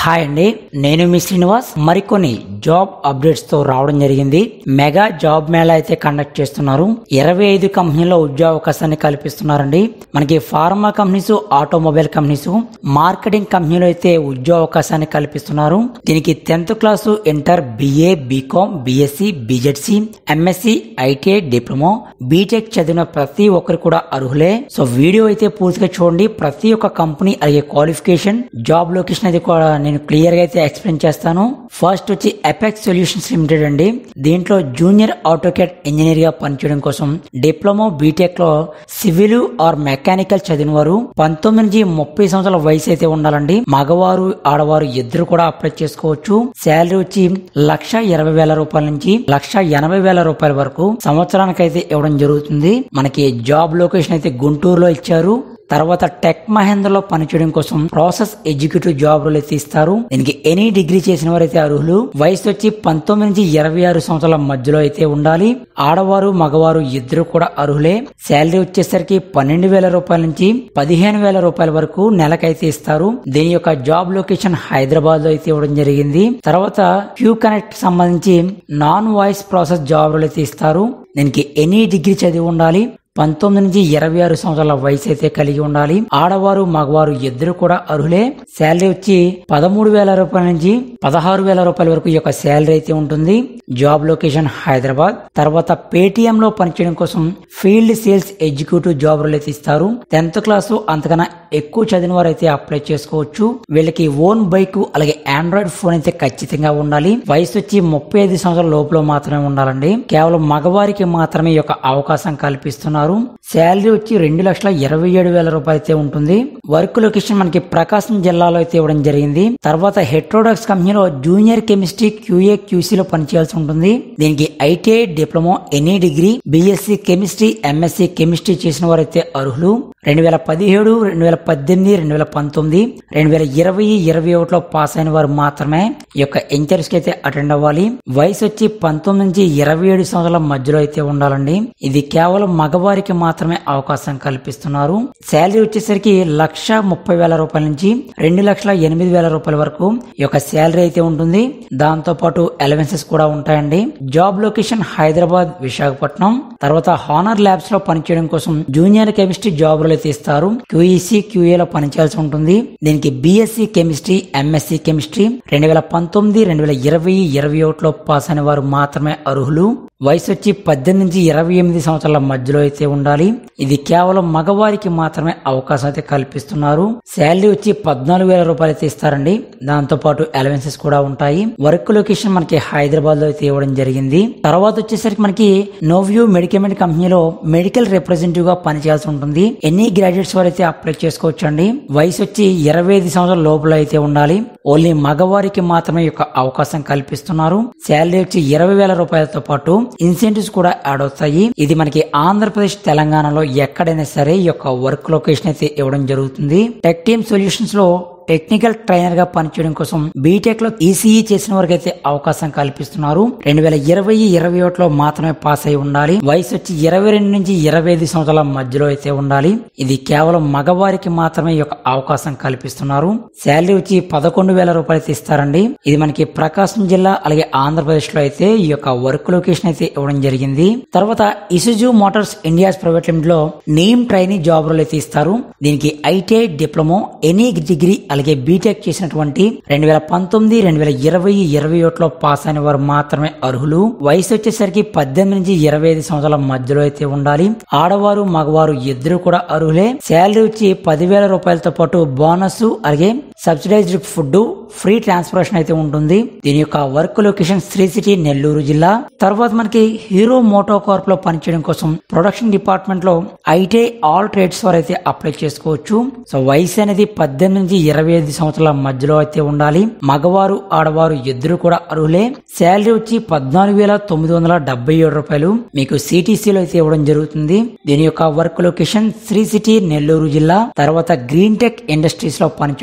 hi అండి నేను మీ శ్రీనివాస్ మరికొన్ని జాబ్ అప్డేట్స్ తో రావడం జరిగింది మెగా జాబ్ మేళా అయితే కండక్ట్ చేస్తున్నారు ఇరవై ఐదు కంపెనీలో ఉద్యోగ అవకాశాన్ని కల్పిస్తున్నారండి మనకి pharma companies automobile companies marketing కంపెనీలో అయితే ఉద్యోగ అవకాశాన్ని కల్పిస్తున్నారు దీనికి tenth class inter BA BCom BSc BZC MSc ITI diploma BTech చదివిన ప్రతి ఒక్కరు కూడా అర్హులే సో వీడియో అయితే పూర్తిగా చూడండి ప్రతి ఒక్క కంపెనీ అలాగే క్వాలిఫికేషన్ జాబ్ లొకేషన్ అది కూడా నేను క్లియర్ గా అయితే ఎక్స్ప్లెయిన్ చేస్తాను ఫస్ట్ వచ్చి ఎపెక్స్ సొల్యూషన్స్ లిమిటెడ్ అండి దీంట్లో జూనియర్ ఆటోకేట్ ఇంజనీర్ గా పనిచేయడం కోసం డిప్లొమా బీటెక్ లో సివిల్ ఆర్ మెకానికల్ చదివిన వారు పంతొమ్మిది నుంచి ముప్పై సంవత్సరాల వయసు అయితే ఉండాలండి మగవారు ఆడవారు ఇద్దరు కూడా అప్లై చేసుకోవచ్చు శాలరీ వచ్చి లక్ష ఇరవై వేల రూపాయల నుంచి లక్ష ఎనభై వేల రూపాయల వరకు సంవత్సరానికి అయితే ఇవ్వడం జరుగుతుంది మనకి జాబ్ లొకేషన్ అయితే గుంటూరులో ఇచ్చారు తర్వాత టెక్ మహేంద్రలో పనిచేయడం కోసం ప్రాసెస్ ఎగ్జిక్యూటివ్ జాబ్ రోల్ అయితే ఇస్తారు దీనికి ఎనీ డిగ్రీ చేసిన వారైతే అర్హులు వయసు వచ్చి పంతొమ్మిది నుంచి ఇరవై ఆరు సంవత్సరాల మధ్యలో అయితే ఉండాలి ఆడవారు మగవారు ఇద్దరు కూడా అర్హులే శాలరీ వచ్చేసరికి పన్నెండు వేల రూపాయల నుంచి పదిహేను వేల రూపాయల వరకు నెలకైతే ఇస్తారు దీని యొక్క జాబ్ లొకేషన్ హైదరాబాద్ లో అయితే ఇవ్వడం జరిగింది తర్వాత క్యూ కనెక్ట్ సంబంధించి non voice process job role అయితే ఇస్తారు దీనికి ఎనీ డిగ్రీ చదివి ఉండాలి పంతొమ్మిది నుంచి ఇరవై ఆరు సంవత్సరాల వయసు అయితే కలిగి ఉండాలి ఆడవారు మగవారు ఇద్దరు కూడా అర్హులే శాలరీ వచ్చి పదమూడు వేల రూపాయల నుంచి పదహారు వేల రూపాయల వరకు ఈ యొక్క శాలరీ అయితే ఉంటుంది జాబ్ లొకేషన్ హైదరాబాద్ తర్వాత పేటిఎం లో పనిచేయడం కోసం field sales executive job role అయితే ఇస్తారు టెన్త్ క్లాస్ అంతకన్నా ఎక్కువ చదివిన వారు అయితే అప్లై చేసుకోవచ్చు వీళ్ళకి ఓన్ బైక్ అలాగే ఆండ్రాయిడ్ ఫోన్ అయితే ఖచ్చితంగా ఉండాలి వయసు వచ్చి ముప్పై ఐదు సంవత్సరాల లోపల మాత్రమే ఉండాలండి కేవలం మగవారికి మాత్రమే ఈ యొక్క అవకాశం కల్పిస్తున్నారు శాలరీ వచ్చి రెండు లక్షల ఇరవై ఏడు వేల రూపాయలు అయితే ఉంటుంది వర్క్ లొకేషన్ మనకి ప్రకాశం జిల్లాలో అయితే ఇవ్వడం జరిగింది తర్వాత హెట్రోడాక్స్ కంపెనీలో జూనియర్ కెమిస్ట్రీ క్యూఏ క్యూసీ లో పనిచేయాల్సి ఉంటుంది దీనికి ITI diploma any degree BSc chemistry MSc chemistry చేసిన వారైతే అర్హులు రెండు వేల పదిహేడు రెండు వేల పద్దెనిమిది రెండు వేల పంతొమ్మిది రెండు వేల ఇరవై ఇరవై ఒకటిలో పాస్ అయిన వారు మాత్రమే ఈ యొక్క ఇంటర్వ్యూస్ కి అయితే అటెండ్ అవ్వాలి వయసు వచ్చి పంతొమ్మిది నుంచి ఇరవై ఏడు సంవత్సరాల మధ్యలో అయితే ఉండాలండి ఇది కేవలం మగవారికి మాత్రమే అవకాశం కల్పిస్తున్నారు శాలరీ వచ్చేసరికి లక్ష ముప్పై వేల రూపాయల నుంచి రెండు లక్షల ఎనిమిది వేల రూపాయల వరకు ఈ యొక్క శాలరీ అయితే ఉంటుంది దాంతో పాటు అలవెన్సెస్ కూడా ఉంటాయండి జాబ్ లొకేషన్ హైదరాబాద్ విశాఖపట్నం తర్వాత హానర్ ల్యాబ్స్ లో పనిచేయడం కోసం జూనియర్ కెమిస్ట్రీ జాబ్ అయితే ఇస్తారు క్యూఈసీ క్యూఏ లో పనిచేయాల్సి ఉంటుంది దీనికి బిఎస్సి కెమిస్ట్రీ ఎంఎస్సి కెమిస్ట్రీ రెండు వేల పంతొమ్మిది రెండు వేల ఇరవై ఇరవై ఒకటిలో పాస్ అయిన వారు మాత్రమే అర్హులు వయసు వచ్చి పద్దెనిమిది నుంచి ఇరవై ఎనిమిది సంవత్సరాల మధ్యలో అయితే ఉండాలి ఇది కేవలం మగవారికి మాత్రమే అవకాశం అయితే కల్పిస్తున్నారు శాలరీ వచ్చి పద్నాలుగు వేల రూపాయలు అయితే ఇస్తారండి దాంతో పాటు అలవెన్సెస్ కూడా ఉంటాయి వర్క్ లొకేషన్ మనకి హైదరాబాద్ లో అయితే ఇవ్వడం జరిగింది తర్వాత వచ్చేసరికి మనకి నోవ్యూ మెడికమెంట్ కంపెనీలో మెడికల్ రిప్రజెంటేటివ్ గా పనిచేయాల్సి ఉంటుంది ఎన్ని గ్రాడ్యుయేట్స్ వారు అయితే అప్లై చేసుకోవచ్చు అండి వయసు వచ్చి ఇరవై ఐదు సంవత్సరాల లోపల అయితే ఉండాలి ఓన్లీ మగవారికి మాత్రమే ఈ యొక్క అవకాశం కల్పిస్తున్నారు శాలరీ వచ్చి ఇరవై వేల రూపాయలతో పాటు ఇన్సెంటివ్స్ కూడా యాడ్ అవుతాయి ఇది మనకి ఆంధ్రప్రదేశ్ తెలంగాణలో ఎక్కడైనా సరే ఈ యొక్క వర్క్ లొకేషన్ అయితే ఇవ్వడం జరుగుతుంది టెక్ టీమ్ సొల్యూషన్స్ లో టెక్నికల్ ట్రైనర్ గా పనిచేయడం కోసం బీటెక్ లో ఈసీఈ చేసిన వారికి అయితే అవకాశం కల్పిస్తున్నారు రెండు వేల ఇరవై ఇరవై ఒకటిలో మాత్రమే పాస్ అయి ఉండాలి వయసు వచ్చి ఇరవై రెండు నుంచి ఇరవై ఐదు సంవత్సరాల మధ్యలో అయితే ఉండాలి ఇది కేవలం మగవారికి మాత్రమే ఈ యొక్క అవకాశం కల్పిస్తున్నారు శాలరీ వచ్చి పదకొండు వేల రూపాయలు అయితే ఇస్తారండి ఇది మనకి ప్రకాశం జిల్లా అలాగే ఆంధ్రప్రదేశ్ లో అయితే ఈ యొక్క వర్క్ లొకేషన్ అయితే ఇవ్వడం జరిగింది తర్వాత Isuzu Motors India's private limited లో నేమ్ ట్రైనీ జాబ్ రోల్ అయితే ఇస్తారు దీనికి ఐటీఐ డిప్లొమో ఎనీ డిగ్రీ అలాగే బీటెక్ చేసినటువంటి రెండు వేల పంతొమ్మిది రెండు వేల ఇరవై ఇరవై ఒకటిలో పాస్ అయిన వారు మాత్రమే అర్హులు వయసు వచ్చేసరికి పద్దెనిమిది నుంచి ఇరవై ఐదు సంవత్సరాల మధ్యలో అయితే ఉండాలి ఆడవారు మగవారు ఇద్దరు కూడా అర్హులే శాలరీ వచ్చి పదివేల రూపాయలతో పాటు బోనస్ అలాగే సబ్సిడైజ్డ్ ఫుడ్ ఫ్రీ ట్రాన్స్పోర్టేషన్ అయితే ఉంటుంది దీని యొక్క వర్క్ లొకేషన్ శ్రీ సిటీ నెల్లూరు జిల్లా తర్వాత మనకి హీరో మోటో కార్ప్ లో పనిచేయడం కోసం ప్రొడక్షన్ డిపార్ట్మెంట్ లో ఐటీఐ ఆల్ ట్రేడ్స్ వారు అయితే అప్లై చేసుకోవచ్చు సో వయసు అనేది పద్దెనిమిది నుంచి ఇరవై ఐదు సంవత్సరాల మధ్యలో అయితే ఉండాలి మగవారు ఆడవారు ఇద్దరు కూడా అర్హులే శాలరీ వచ్చి పద్నాలుగు వేల తొమ్మిది వందల డెబ్బై ఏడు రూపాయలు మీకు సిటీసీలో అయితే ఇవ్వడం జరుగుతుంది దీని యొక్క వర్క్ లొకేషన్ శ్రీ సిటీ నెల్లూరు జిల్లా తర్వాత గ్రీన్ టెక్ ఇండస్ట్రీస్ లో పనిచేయడం కోసం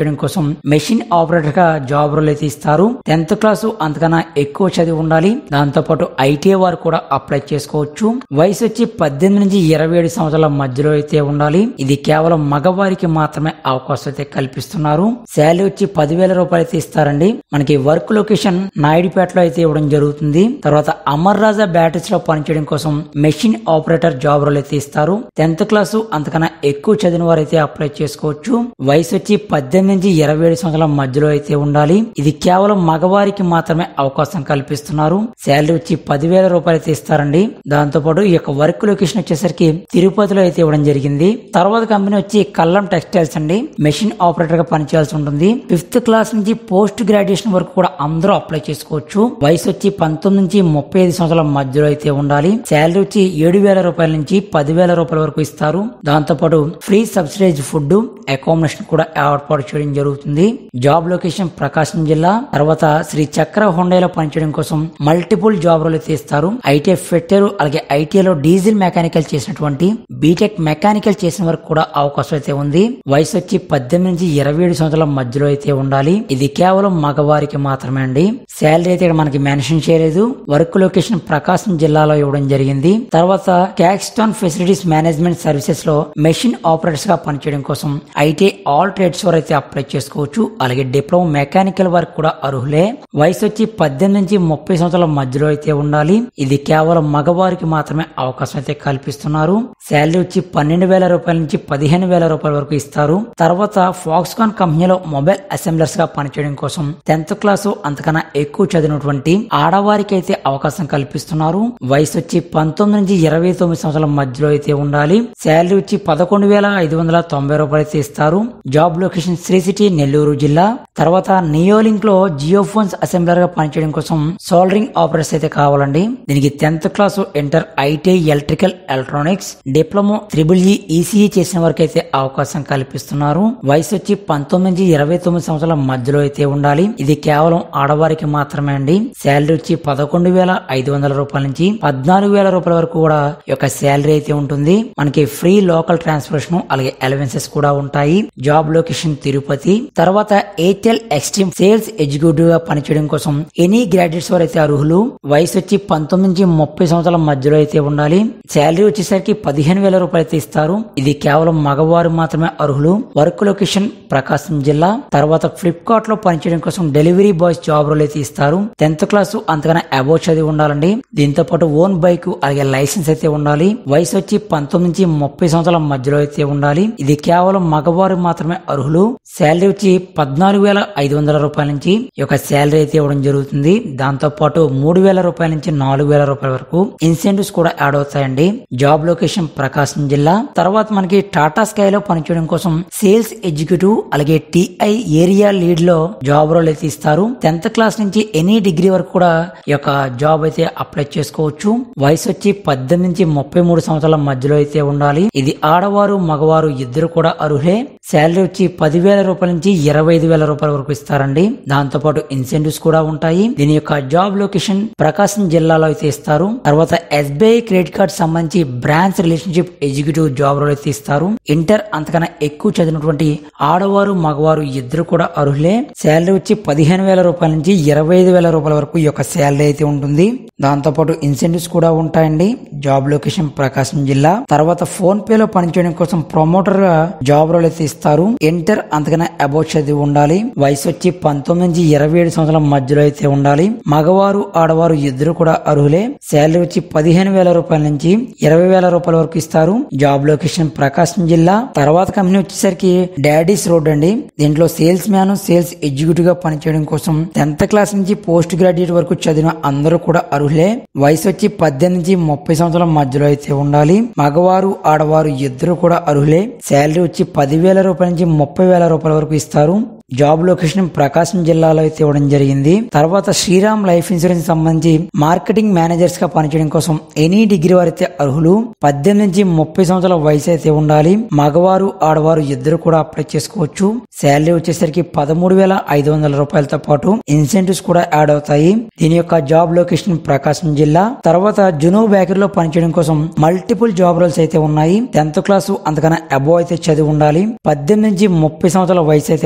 మెషిన్ ఆపరేటర్ గా జాబ్ రోల్ అయితే ఇస్తారు టెన్త్ క్లాసు అంతకన్నా ఎక్కువ చదివి ఉండాలి దాంతో పాటు ఐటీఐ వారు కూడా అప్లై చేసుకోవచ్చు వయసు వచ్చి పద్దెనిమిది నుంచి ఇరవై ఏడు సంవత్సరాల మధ్యలో అయితే ఉండాలి ఇది కేవలం మగవారికి మాత్రమే అవకాశం అయితే కల్పిస్తున్నారు శాలరీ వచ్చి పదివేల రూపాయలు అయితే ఇస్తారండి మనకి వర్క్ లొకేషన్ నాయుడుపేటలో అయితే ఇవ్వడం జరుగుతుంది తర్వాత అమర్ రాజా బ్యాటరీస్ లో పనిచేయడం కోసం మెషిన్ ఆపరేటర్ జాబ్ రోల్ అయితే ఇస్తారు టెన్త్ క్లాసు అంతకన్నా ఎక్కువ చదివిన వారు అయితే అప్లై చేసుకోవచ్చు వయసు వచ్చి పద్దెనిమిది నుంచి ఇరవై ఏడు సంవత్సరాల మధ్యలో అయితే ఉండాలి ఇది కేవలం మగవారికి మాత్రమే అవకాశం కల్పిస్తున్నారు శాలరీ వచ్చి పదివేల రూపాయలు అయితే ఇస్తారండి దాంతో పాటు ఈ యొక్క వర్క్ లొకేషన్ వచ్చేసరికి తిరుపతిలో అయితే ఇవ్వడం జరిగింది తర్వాత కంపెనీ వచ్చి కల్లం టెక్స్టైల్స్ అండి మెషిన్ ఆపరేటర్ గా పనిచేయాల్సి ఉంటుంది ఫిఫ్త్ క్లాస్ నుంచి పోస్ట్ గ్రాడ్యుయేషన్ వరకు కూడా అందరూ అప్లై చేసుకోవచ్చు వయసు వచ్చి పంతొమ్మిది నుంచి ముప్పై ఐదు సంవత్సరాల మధ్యలో అయితే ఉండాలి శాలరీ వచ్చి ఏడు వేల రూపాయల నుంచి పదివేల రూపాయల వరకు ఇస్తారు దాంతో పాటు ఫ్రీ సబ్సిడైజ్ ఫుడ్ అకామిడేషన్ కూడా ఏర్పాటు చేయడం జరుగుతుంది జాబ్ లొకేషన్ ప్రకాశం జిల్లా తర్వాత శ్రీ చక్ర హోండాలో పనిచేయడం కోసం మల్టిపుల్ జాబ్ రోల్ అయితే ఇస్తారు ఐటీఐ ఫిట్టర్ అలాగే ఐటీఐ లో డీజిల్ మెకానికల్ చేసినటువంటి బీటెక్ మెకానికల్ చేసిన వరకు కూడా అవకాశం అయితే ఉంది వయసు వచ్చి పద్దెనిమిది నుంచి ఇరవై ఏడు సంవత్సరాల మధ్యలో అయితే ఉండాలి ఇది కేవలం మగవారికి మాత్రమే అండి శాలరీ అయితే ఇక్కడ మనకి మెన్షన్ చేయలేదు వర్క్ లొకేషన్ ప్రకాశం జిల్లాలో ఇవ్వడం జరిగింది తర్వాత క్యాక్స్టోన్ ఫెసిలిటీస్ మేనేజ్మెంట్ సర్వీసెస్ లో మెషిన్ ఆపరేటర్స్ గా పనిచేయడం కోసం ఐటీ ఆల్ ట్రేడ్స్ వారు అయితే అప్లై చేసుకోవచ్చు అలాగే డిప్లొమా మెకానికల్ వర్క్ కూడా అర్హులే వయసు వచ్చి పద్దెనిమిది నుంచి ముప్పై సంవత్సరాల మధ్యలో అయితే ఉండాలి ఇది కేవలం మగవారికి మాత్రమే అవకాశం అయితే కల్పిస్తున్నారు శాలరీ వచ్చి పన్నెండు వేల రూపాయల నుంచి పదిహేను వేల రూపాయల వరకు ఇస్తారు తర్వాత ఫాక్స్కాన్ కంపెనీలో మొబైల్ అసెంబ్లర్స్ గా పనిచేయడం కోసం టెన్త్ క్లాసు అంతకన్నా ఎక్కువ చదివినటువంటి ఆడవారికి అయితే అవకాశం కల్పిస్తున్నారు వయసు వచ్చి పంతొమ్మిది నుంచి ఇరవై తొమ్మిది సంవత్సరాల మధ్యలో అయితే ఉండాలి శాలరీ వచ్చి పదకొండు వేల ఐదు వందల తొంభై రూపాయలు అయితే ఇస్తారు జాబ్ లొకేషన్ శ్రీ సిటీ నెల్లూరు జిల్లా తర్వాత నియోలింక్ లో జియో ఫోన్స్ అసెంబ్లర్ గా పనిచేయడం కోసం సోల్డరింగ్ ఆపరేటర్స్ అయితే కావాలండి దీనికి tenth class inter ITI electrical electronics diploma triple E ECE చేసిన వరకు అయితే అవకాశం కల్పిస్తున్నారు వయసు వచ్చి పంతొమ్మిది నుంచి ఇరవై తొమ్మిది సంవత్సరాల మధ్యలో అయితే ఉండాలి ఇది కేవలం ఆడవారికి మాత్రమే అండి శాలరీ వచ్చి పదకొండు వేల ఐదు వందల రూపాయల నుంచి పద్నాలుగు వేల రూపాయల వరకు కూడా ఈ యొక్క శాలరీ అయితే ఉంటుంది మనకి ఫ్రీ లోకల్ ట్రాన్స్పోర్టేషన్ అలాగే అలవెన్సెస్ కూడా ఉంటాయి జాబ్ లొకేషన్ తిరుపతి తర్వాత ఎయిర్టెల్ ఎక్స్ట్రీమ్ సేల్స్ ఎగ్జిక్యూటివ్ గా పనిచేయడం కోసం ఎనీ గ్రాడ్యుయేట్స్ వారు అయితే అర్హులు వయసు వచ్చి పంతొమ్మిది నుంచి ముప్పై సంవత్సరాల మధ్యలో అయితే ఉండాలి శాలరీ వచ్చేసరికి పదిహేను వేల రూపాయలు అయితే ఇస్తారు ఇది కేవలం మగవారు మాత్రమే అర్హులు వర్క్ లొకేషన్ ప్రకాశం జిల్లా తర్వాత ఫ్లిప్కార్ట్ లో పనిచేయడం కోసం డెలివరీ బాయ్స్ జాబ్ రోల్ అయితే ఇస్తారు టెన్త్ క్లాస్ అంతగానే అబౌట్ చదివి ఉండాలండి దీంతో పాటు ఓన్ బైక్ అలాగే లైసెన్స్ అయితే ఉండాలి వయసు వచ్చి పంతొమ్మిది నుంచి ముప్పై సంవత్సరాల మధ్యలో అయితే ఉండాలి ఇది కేవలం మగవారు మాత్రమే అర్హులు శాలరీ వచ్చి పద్నాలుగు వేల ఐదు వందల రూపాయల నుంచి ఈ యొక్క శాలరీ అయితే ఇవ్వడం జరుగుతుంది దాంతో పాటు మూడు వేల రూపాయల నుంచి నాలుగు వేల రూపాయల వరకు ఇన్సెంటివ్స్ కూడా యాడ్ అవుతాయండి జాబ్ లొకేషన్ ప్రకాశం జిల్లా తర్వాత మనకి టాటా స్కై లో పనిచేయడం కోసం సేల్స్ ఎగ్జిక్యూటివ్ అలాగే టిఐ ఏరియా లీడ్ లో జాబ్ రోల్ అయితే ఇస్తారు టెన్త్ క్లాస్ నుంచి ఎనీ డిగ్రీ వరకు కూడా ఈ యొక్క జాబ్ అయితే అప్లై చేసుకోవచ్చు వయసు వచ్చి పద్దెనిమిది నుంచి ముప్పై మూడు సంవత్సరాల మధ్యలో అయితే ఉండాలి ఇది ఆడవారు మగవారు ఇద్దరు కూడా అర్హులే శాలరీ వచ్చి పదివేల రూపాయల నుంచి ఇరవై ఐదు వేల రూపాయల వరకు ఇస్తారండి దాంతో పాటు ఇన్సెంటివ్స్ కూడా ఉంటాయి దీని యొక్క జాబ్ లొకేషన్ ప్రకాశం జిల్లాలో అయితే ఇస్తారు తర్వాత ఎస్బీఐ క్రెడిట్ కార్డ్ సంబంధించి branch relationship executive job role అయితే ఇస్తారు ఇంటర్ అంతకన్నా ఎక్కువ చదివినటువంటి ఆడవారు మగవారు ఇద్దరు కూడా అర్హులే శాలరీ వచ్చి పదిహేను వేల రూపాయల నుంచి ఇరవై ఐదు వేల రూపాయల వరకు ఈ యొక్క శాలరీ అయితే ఉంటుంది దాంతో పాటు ఇన్సెంటివ్స్ కూడా ఉంటాయండి జాబ్ లొకేషన్ ప్రకాశం జిల్లా తర్వాత ఫోన్ పే లో పనిచేయడం కోసం ప్రమోటర్ గా జాబ్ రోల్ అయితే ఇస్తారు ఇంటర్ అంతకన్నా అబౌట్ చదివి ఉండాలి వయసు వచ్చి పంతొమ్మిది నుంచి ఇరవై ఏడు సంవత్సరాల మధ్యలో అయితే ఉండాలి మగవారు ఆడవారు ఇద్దరు కూడా అర్హులే శాలరీ వచ్చి పదిహేను వేల రూపాయల నుంచి ఇరవై వేల రూపాయల వరకు ఇస్తారు జాబ్ లొకేషన్ ప్రకాశం జిల్లా తర్వాత కంపెనీ వచ్చేసరికి డాడీస్ రోడ్ అండి దీంట్లో సేల్స్ మ్యాన్ సేల్స్ ఎగ్జిక్యూటివ్ గా పనిచేయడం కోసం టెన్త్ క్లాస్ నుంచి పోస్ట్ గ్రాడ్యుయేట్ వరకు చదివిన అందరూ కూడా అర్హులే వయసు వచ్చి పద్దెనిమిది నుంచి ముప్పై సంవత్సరాల మధ్యలో అయితే ఉండాలి మగవారు ఆడవారు ఇద్దరు కూడా అర్హులే శాలరీ వచ్చి పదివేల రూపాయల నుంచి ముప్పై వేల రూపాయల వరకు ఇస్తారు జాబ్ లొకేషన్ ప్రకాశం జిల్లాలో అయితే ఇవ్వడం జరిగింది తర్వాత శ్రీరామ్ లైఫ్ ఇన్సూరెన్స్ సంబంధించి మార్కెటింగ్ మేనేజర్స్ గా పనిచేయడం కోసం ఎనీ డిగ్రీ వారైతే అర్హులు పద్దెనిమిది నుంచి ముప్పై సంవత్సరాల వయసు అయితే ఉండాలి మగవారు ఆడవారు ఇద్దరు కూడా అప్లై చేసుకోవచ్చు శాలరీ వచ్చేసరికి పదమూడు వేల ఐదు వందల రూపాయలతో పాటు ఇన్సెంటివ్స్ కూడా యాడ్ అవుతాయి దీని యొక్క జాబ్ లొకేషన్ ప్రకాశం జిల్లా తర్వాత జునో బేకరీ లో పనిచేయడం కోసం మల్టిపుల్ జాబ్ రోల్స్ అయితే ఉన్నాయి టెన్త్ క్లాస్ అంతకన్నా అబో అయితే చదివి ఉండాలి పద్దెనిమిది నుంచి ముప్పై సంవత్సరాల వయసు అయితే ఉండాలండి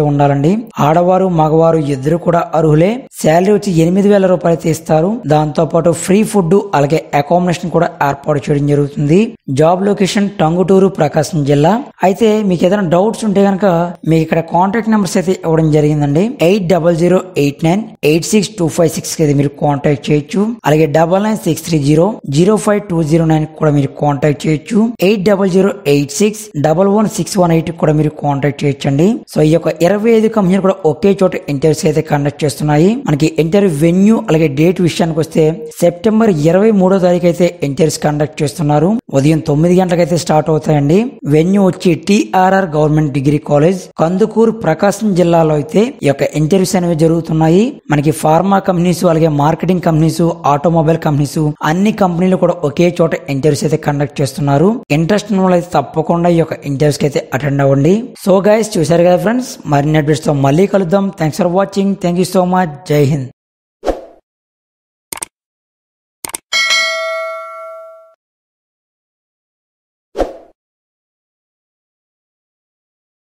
జరుగుతుందండి ఆడవారు మగవారు ఇద్దరు కూడా అర్హులే శాలరీ వచ్చి ఎనిమిది వేల రూపాయలు అయితే ఇస్తారు దాంతో పాటు ఫ్రీ ఫుడ్ అలాగే అకామిడేషన్ కూడా ఏర్పాటు చేయడం జరుగుతుంది జాబ్ లొకేషన్ టంగుటూరు ప్రకాశం జిల్లా అయితే మీకు ఏదైనా డౌట్స్ ఉంటే కనుక మీకు ఇక్కడ కాంటాక్ట్ నెంబర్స్ అయితే ఇవ్వడం జరిగిందండి eight double zero eight nine eight six two five six అయితే మీరు కాంటాక్ట్ చేయొచ్చు అలాగే double nine six three zero zero five two zero nine కూడా మీరు కాంటాక్ట్ చేయొచ్చు eight double zero eight six double one six one eight కూడా మీరు contact చేయొచ్చండి సో ఈ యొక్క ఇరవై ఐదు కంపెనీలు కూడా ఒకే చోట ఇంటర్వ్యూస్ అయితే కండక్ట్ చేస్తున్నాయి మనకి ఇంటర్వ్యూ వెన్యూ అలాగే డేట్ విషయానికి వస్తే సెప్టెంబర్ ఇరవై మూడో తారీఖు అయితే ఇంటర్వ్యూస్ కండక్ట్ చేస్తున్నారు ఉదయం తొమ్మిది గంటలకైతే స్టార్ట్ అవుతాయండి వెన్యూ వచ్చి TRR government degree college Kandukur Prakasam జిల్లాలో అయితే ఈ యొక్క ఇంటర్వ్యూస్ అనేవి జరుగుతున్నాయి మనకి ఫార్మా కంపెనీస్ అలాగే మార్కెటింగ్ కంపెనీస్ ఆటోమొబైల్ కంపెనీస్ అన్ని కంపెనీలు కూడా ఒకే చోట ఇంటర్వ్యూస్ అయితే కండక్ట్ చేస్తున్నారు ఇంట్రెస్ట్ ఉన్న వాళ్ళు అయితే తప్పకుండా ఈ యొక్క ఇంటర్వ్యూస్ కి అయితే అటెండ్ అవ్వండి సో గైస్ చూసారు కదా ఫ్రెండ్స్ మరిన్ని అప్డేట్స్ తో మళ్ళీ కలుద్దాం thanks for watching thank you so much జై హింద్